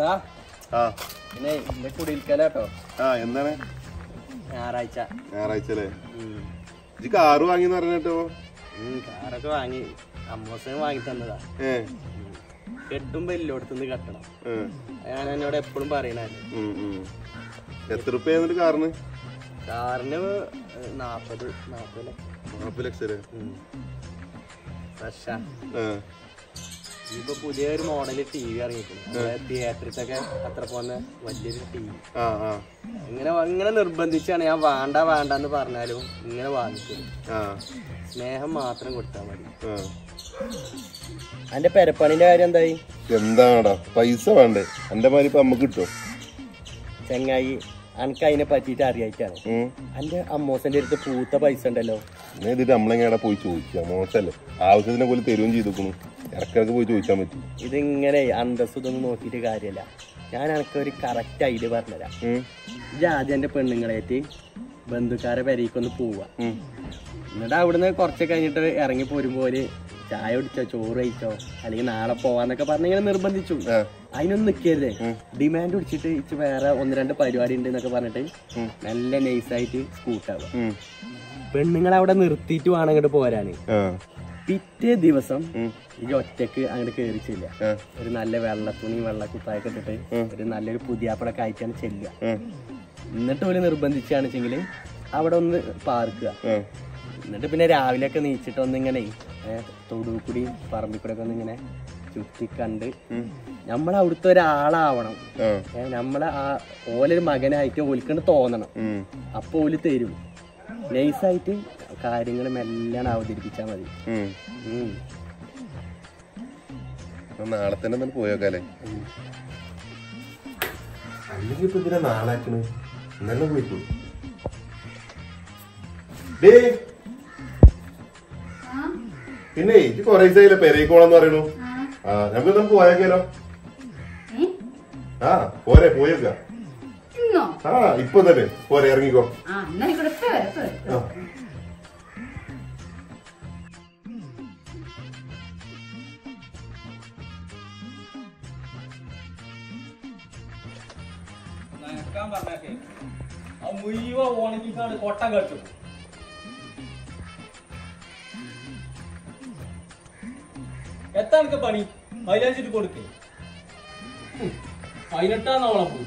ദാ, ആ പിന്നെ എന്റെ കുടിയിരിക്കലാട്ടോ ആ എന്താണ് ഞായറാഴ്ച ഞായറാഴ്ച അല്ലേ ഉം. ഇജ്ജ് കാറ് വാങ്ങിന്ന് പറഞ്ഞിട്ടോ ഉം, കാറൊക്കെ വാങ്ങി അമ്മോസന് വാങ്ങി തന്നതാ ഏ കെട്ടുമ്പോ എല്ലായിടത്തുനിന്ന് കെട്ടണം ഏ, ഞാൻ എന്നോട് എപ്പോഴും പറയണല്ലേ ഉം, ഉം. എത്ര റുപ്യ എന്നിട്ട് കാറിന് കാറിന് നാപ്പത് നാപ്പത് ലക്ഷം നാൽപ്പത് ലക്ഷം അല്ലേ ഫ്രഷാ ആ ഇപ്പൊ പുതിയൊരു മോഡല് ടി വി ഇറങ്ങിക്കുന്നു തിയേറ്ററിലൊക്കെ അത്ര പോകുന്ന വലിയൊരു ടി വി ആ ആ ഇങ്ങനെ ഇങ്ങനെ നിർബന്ധിച്ചാണ് ഞാൻ വേണ്ട വേണ്ട എന്ന് പറഞ്ഞാലും ഇങ്ങനെ വാങ്ങിക്കും ആ സ്നേഹം മാത്രം കൊടുത്താൽ മതി ആ എന്റെ പെരപ്പണിന്റെ കാര്യം എന്തായി എന്താടാ പൈസ വേണ്ടേ എന്റെ മാതിരി ഇപ്പൊ അമ്മക്ക് കിട്ടോ ചെങ്ങായി എനിക്ക് അതിനെ പറ്റിയിട്ട് അറിയായിട്ടാണ് ഉം. എന്റെ അമ്മോസന്റെ അടുത്ത് പൂത്ത പൈസ ഉണ്ടല്ലോ എന്നാ ഇതിട്ട് നമ്മളെങ്ങനെ പോയി ചോദിക്കാം മോശമല്ലേ ആവശ്യത്തിനെ പോലെ തരുകയും ചെയ്തേക്കണു ഇടക്കിടക്ക് പോയി ചോദിച്ചാൽ പറ്റും ഇതിങ്ങനെ അന്തസ് ഇതൊന്നും നോക്കിയിട്ട് കാര്യമില്ല ഞാൻ എനിക്ക് ഒരു കറക്റ്റ് ഐഡിയ പറഞ്ഞുതരാം ഉം. ഇത് ആദ്യം എന്റെ പെണ്ണുങ്ങളായിട്ട് ബന്ധുക്കാരെ പെരേക്കൊന്ന് പോവാ ഉം. എന്നിട്ട് അവിടുന്ന് കുറച്ച് കഴിഞ്ഞിട്ട് ഇറങ്ങി പോരുമ്പോൾ ചായ കുടിച്ചോ ചോറ് കഴിച്ചോ അല്ലെങ്കിൽ നാളെ പോവാന്നൊക്കെ പറഞ്ഞ് ഇങ്ങനെ നിർബന്ധിച്ചു ആ. അതിനൊന്നും നിൽക്കരുത് ഡിമാൻഡ് പിടിച്ചിട്ട് ഇച്ച് വേറെ ഒന്ന് രണ്ട് പരിപാടി ഉണ്ട് എന്നൊക്കെ പറഞ്ഞിട്ട് നല്ല നൈസായിട്ട് സ്കൂട്ടാവുക ഉം. പെണ്ണുങ്ങളെ അവിടെ നിർത്തിയിട്ട് വേണം അങ്ങോട്ട് പോരാന് ആ. പിറ്റേ ദിവസം ഉം. ഈ ഒറ്റക്ക് അങ്ങോട്ട് കയറിച്ചില്ല ആ. ഒരു നല്ല വെള്ളത്തുണി വെള്ളക്കുപ്പായൊക്കെ ഇട്ടിട്ട് ഒരു നല്ലൊരു പുതിയാപ്പളൊക്കെ ആയിട്ടാണ് ചെല്ലുക ഉം. എന്നിട്ട് പോലെ നിർബന്ധിച്ചാണ് വെച്ചെങ്കിൽ അവിടെ ഒന്ന് പാർക്കുക ആ. എന്നിട്ട് പിന്നെ രാവിലെ ഒക്കെ നീച്ചിട്ട് ഒന്നിങ്ങനെ തൊടു കൂടി പറമ്പിൽ കൂടെ ഒക്കെ ഒന്നിങ്ങനെ ചുറ്റി കണ്ട് നമ്മൾ അവിടുത്തെ ഒരാളാവണം ആ. ഏ, നമ്മളെ ആ ഓലൊരു മകനായിട്ട് ഓലിക്കണ്ട് തോന്നണം ഉം. അപ്പൊ ഓല് തരും നൈസായിട്ട് കാര്യങ്ങൾ മെല്ലാണ് അവതരിപ്പിച്ചാൽ മതി ഉം. ഉം. എന്നാ നാളെ തന്നെ തന്നെ പോയേക്കാലേ അല്ലെങ്കിൽ ഇപ്പൊ ഇതിനെ നാളെ ആക്കണ് ഇന്നലെ പോയിക്കോ ഡേ പിന്നെ ഇത് കൊറേ ദിവസമായില്ലേ പെരേക്കോളെന്ന് പറയണു ആ നമുക്ക് നമുക്ക് പോയേക്കാലോ ആ പോരെ പോയേക്ക ഇന്നോ ആ ഇപ്പൊ തന്നെ പോരെ ഇറങ്ങിക്കോ ആ എന്നാ ഇവിടെ ഇപ്പൊ വരാം, ഇപ്പൊ വരാം. ആ. നനക്കാൻ പറഞ്ഞാക്കേ ആ മുഴുവൻ ഉണക്കിക്കാണ്ട് കൊട്ടം കടിച്ചു എത്താ എനിക്ക് പണി മൈലാഞ്ചിട്ട് കൊടുക്കേ പതിനെട്ടാന്നോളം പോയി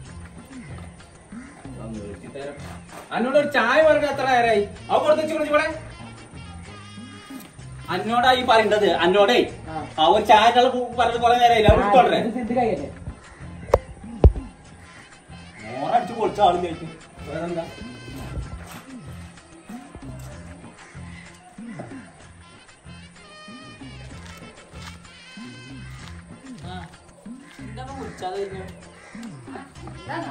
അന്നോട് ഒരു ചായ പറഞ്ഞ എത്ര നേരമായി അവ കൊടുത്തു ഇവിടെ അന്നോടാ ഈ പറയേണ്ടത് അന്നോടേ ആ ഒരു ചായ പറഞ്ഞത് കുറെ നേരമായില്ല അവിടെ ഇട്ടോണ്ടേ മോറടിച്ച് പൊളിച്ച ആളും കഴിക്കും വേറെന്താ ഇതാണോ?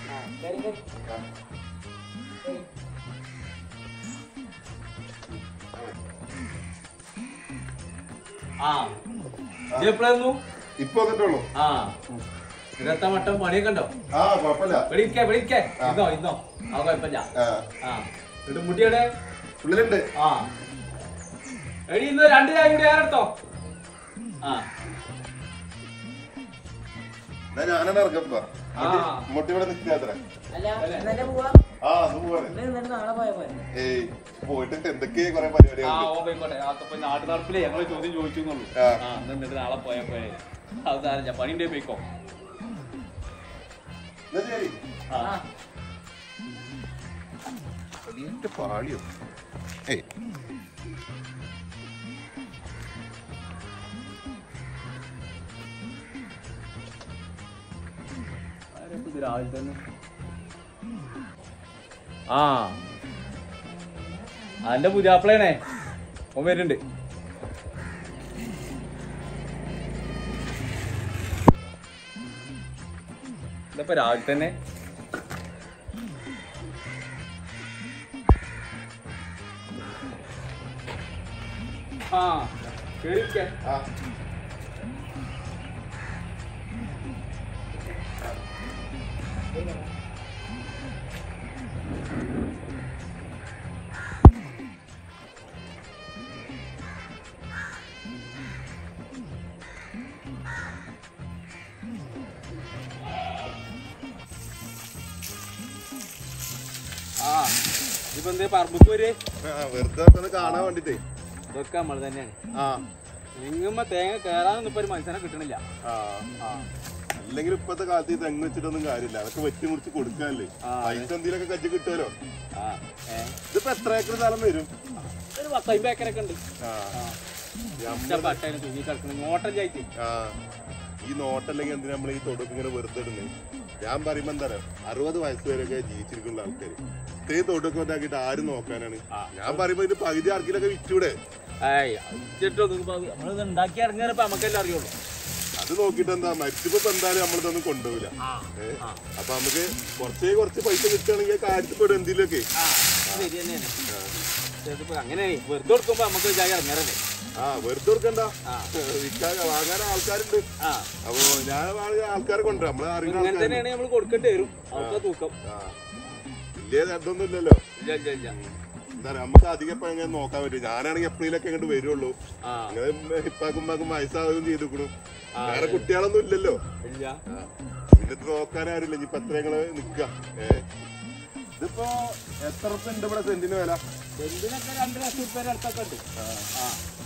ആ എപ്പോഴായിരുന്നു ഇപ്പൊ വന്നിട്ടുള്ളൂ ആ ഇരത്ത മട്ടം പണിയൊക്കെ ഉണ്ടോ ആ കുഴപ്പമില്ല വെടിക്കേ വെടിക്കേ ഇന്നോ ഇന്നോ ആ കുഴപ്പമില്ല ആ ആ എന്നിട്ട് മുട്ടിയുടെ ഉള്ളിലുണ്ട് ആ എടി ഇന്ന് രണ്ട് ചായ കൂടി ആരെടുത്തോ ആ എന്നാ ഞാനാണ് ഇറക്കപ്പ ആ. മുട്ടി ഇവിടെ നിൽക്കാത്ര ആ അത് പോവാണ് ഏയ് പോയിട്ട് എന്തൊക്കെയാ കൊറേ ആ പരിപാടികളുണ്ട് ഓ പോയിക്കോട്ടെ ആ അപ്പൊ നാട്ടു നടപ്പിലേ ഞങ്ങള് ചോദ്യം ചോദിച്ചു എന്നുള്ളൂ ആ. ആ എന്നാ എന്നിട്ട് നാളെ പോയാ പോയെ അവസാനം ഞാൻ പണിന്റെ പോയിക്കോ എന്നാ ശരി ആ അടിയിട്ട് പാളിയോ ഏയ് ആരൊക്കെ ഇത് രാവിലെ തന്നെ ആ അന്റെ പുതിയാപ്പിളേണേ ഓൻ വരുന്നുണ്ട് ഇതപ്പോ രാവിലെ തന്നെ ആ കേറിയിരിക്കെ. ആ ഇപ്പൊ എന്തേ പറമ്പ് ഒരു ആ, വെറുതെ ഒക്കെ ഒന്ന് കാണാൻ വേണ്ടിട്ടേ ഇതൊക്കെ നമ്മൾ തന്നെയാണ് ആ നിങ്ങുമ്പോ തേങ്ങ കേറാനൊന്നും ഇപ്പൊ ഒരു മനുഷ്യനെ കിട്ടണില്ല ആ അല്ലെങ്കിൽ ഇപ്പത്തെ കാലത്ത് ഈ തെങ്ങ് വെച്ചിട്ടൊന്നും കാര്യമില്ല അതൊക്കെ വെട്ടി മുറിച്ച് കൊടുക്കാനല്ലേ ആ, പൈസ എന്തെങ്കിലുമൊക്കെ കജ്ജി കിട്ടുമല്ലോ ആ ഏ ഇതിപ്പോ എത്ര ഏക്കർ സ്ഥലം വരും ഒരു പത്തമ്പത് ഏക്കറൊക്കെ ഉണ്ട് ആ ഇഷ്ടം പട്ടേനെ തൂങ്ങി കിടക്കണം നോട്ടം ചായിട്ട് ആ ഈ നോട്ടല്ലെങ്കിൽ എന്തിനാ നമ്മൾ ഈ തൊടുക്ക് ഇങ്ങനെ വെറുതെ ഇടുന്നത് ഞാൻ പറയുമ്പോ എന്താ പറയാ അറുപത് വയസ്സ് വരെയൊക്കെ ജീവിച്ചിരിക്കുന്ന ആൾക്കാര് ഇത്രയും തൊടുക്ക് ഇതാക്കിയിട്ട് ആരും നോക്കാനാണ് ഞാൻ പറയുമ്പോ ഇത് പകുതി ആർക്കിലൊക്കെ വിറ്റൂടെ ഏയ് ഇച്ചിട്ടൊന്നും നമ്മളിത് ഉണ്ടാക്കി ഇറങ്ങിയപ്പോ നമുക്കെല്ലാം അറിയുള്ളൂ അത് നോക്കിട്ട് എന്താ മരിച്ചപ്പോ ഇപ്പൊ എന്തായാലും നമ്മളിതൊന്നും കൊണ്ടുപോകില്ല ഏ? അപ്പൊ നമുക്ക് കുറച്ചേ കുറച്ച് പൈസ കിട്ടുകയാണെങ്കിൽ കാര്യത്തിൽ പെടും എന്തിലൊക്കെ ആ അത് ശരി തന്നെയാണ് പക്ഷേ ഇതിപ്പോ അങ്ങനെ വെറുതെ കൊടുക്കുമ്പോ നമുക്ക് ചായ ഇറങ്ങാറല്ലേ ആ വെറുതെ കൊടുക്കണ്ട വിൽക്കാൻ വാങ്ങാൻ ആൾക്കാരുണ്ട് ആ അപ്പൊ ഞാൻ വാങ്ങിയ ആൾക്കാരെ കൊണ്ടുവരാം നമ്മളെ അറിയുന്ന ഇങ്ങനെ ആൾക്കാര് തന്നെയാണ് നമ്മൾ കൊടുക്കേണ്ടി വരും അവർക്ക് തൂക്കം ആ വലിയ അതൊന്നും ഇല്ലല്ലോ ഇല്ല ഇല്ല ഇല്ല എന്താ പറയാ നമുക്ക് അധികം ഇപ്പൊ എങ്ങനെ നോക്കാൻ പറ്റും ഞാനാണെങ്കിൽ എപ്പോഴേലൊക്കെ ഇങ്ങോട്ട് വരുള്ളൂ ആ അങ്ങനെ ഇപ്പാക്കും ഉമ്മാക്കും വയസ്സാവുകയും ചെയ്തിക്കണു വേറെ കുട്ടികളൊന്നും ഇല്ലല്ലോ ഇല്ല ആ. പിന്നെ ഇത് നോക്കാൻ ആരില്ല ഇനിയിപ്പൊ എത്ര ഞങ്ങള് നിക്ക ഏ ഇതിപ്പോ എത്ര ഉറുപ്പ്യ ഉണ്ട് ഇവിടെ സെന്റിന് വില എന്തിനൊക്കെ രണ്ട് ലക്ഷം രൂപ അടുത്തൊക്കെ ഉണ്ട് ആ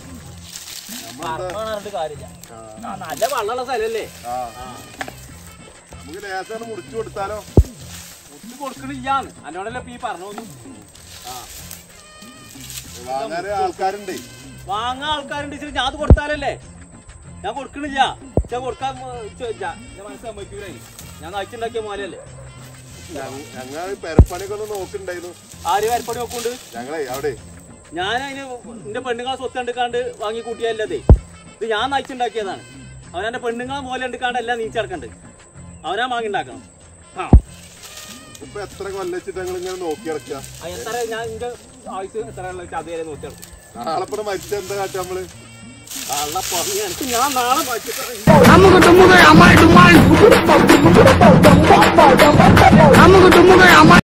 പറഞ്ഞിട്ട് കാര്യമില്ല ആ, നല്ല വെള്ളമുള്ള സ്ഥലല്ലേ ആ ആ നമുക്ക് ലേസാണ് മുറിച്ചു കൊടുത്താലോ ഒന്നും കൊടുക്കണില്ലാന്ന് എന്നോടല്ലേ ഇപ്പൊ ഈ പറഞ്ഞു ആ വാങ്ങാൻ ആൾക്കാരുണ്ട് വാങ്ങാൻ ആൾക്കാരുണ്ട് ഇച്ചിരി ഞാൻ അത് കൊടുത്താലല്ലേ ഞാൻ കൊടുക്കണില്ല ഞാൻ കൊടുക്കാൻ ചോദിച്ചാ ഞാൻ മനസ്സിൽ സമ്മതിക്കൂലേ ഞാൻ നയിച്ചുണ്ടാക്കിയ മോലല്ലേ ഞങ്ങൾ പെരപ്പണിയൊക്കെ ഒന്ന് നോക്കുന്നുണ്ടായിരുന്നു ആര് വരപ്പണി നോക്കുന്നുണ്ട് ഞങ്ങളെ അവിടെ ഞാൻ അതിന് എന്റെ പെണ്ണുങ്ങളെ സ്വത്ത് കണ്ടിക്കാണ്ട് വാങ്ങി കൂട്ടിയല്ലേ ഇത് ഞാൻ നയിച്ചുണ്ടാക്കിയതാണ് അവൻ എന്റെ പെണ്ണുങ്ങളെ മോല കണ്ടിക്കാണ്ട് എല്ലാം നീച്ചടക്കണ്ട് അവനാ വാങ്ങി ഉണ്ടാക്കണം ആ ഇപ്പൊ എത്ര കൊല്ലച്ചിട്ട് ഞങ്ങൾ ഇങ്ങനെ നോക്കി നടക്കുക ആ, എത്ര ഞാൻ എന്റെ ആയുസ് എത്ര ഉള്ള വെച്ചാൽ അതുവരെ നോക്കി നടക്കും നാളെ ഇപ്പൊ മരിച്ച എന്താ കാട്ടുക നമ്മള് കള്ള പറഞ്ഞു എനിക്ക് ഞാൻ നാളെ മാറ്റിട്ട് Amugu tumugu amai dumai. Amugu tumugu amai.